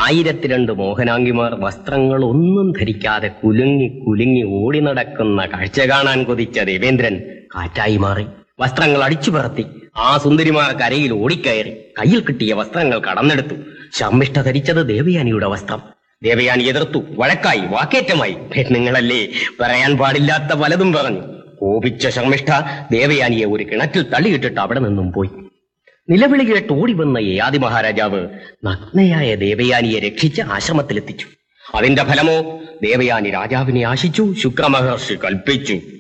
ആയിരത്തിരണ്ട് മോഹനാംഗിമാർ വസ്ത്രങ്ങൾ ഒന്നും ധരിക്കാതെ കുലുങ്ങി കുലുങ്ങി ഓടി നടക്കുന്ന കാഴ്ച കാണാൻ കൊതിച്ച ദേവേന്ദ്രൻ കാറ്റായി മാറി വസ്ത്രങ്ങൾ അടിച്ചു പറത്തി ആ സുന്ദരിമാർ കരയിൽ ഓടിക്കയറി കയ്യിൽ കിട്ടിയ വസ്ത്രങ്ങൾ കടന്നെടുത്തു ശർമ്മിഷ്ഠ ധരിച്ചത് ദേവയാനിയുടെ വസ്ത്രം ദേവയാനി എതിർത്തു വഴക്കായി വാക്കേറ്റമായി പെണ്ണുങ്ങളല്ലേ പറയാൻ പാടില്ലാത്ത പലതും പറഞ്ഞു കോപിച്ച ശർമ്മിഷ്ഠ ദേവയാനിയെ ഒരു കിണറ്റിൽ തള്ളിയിട്ടിട്ട് അവിടെ നിന്നും പോയി നിലവിളി കേട്ട് ഓടി വന്ന യയാതി മഹാരാജാവ് നഗ്നയായ ദേവയാനിയെ രക്ഷിച്ച് ആശ്രമത്തിലെത്തിച്ചു അതിന്റെ ഫലമോ ദേവയാനി രാജാവിനെ ആശിച്ചു ശുക്രമഹർഷി കൽപ്പിച്ചു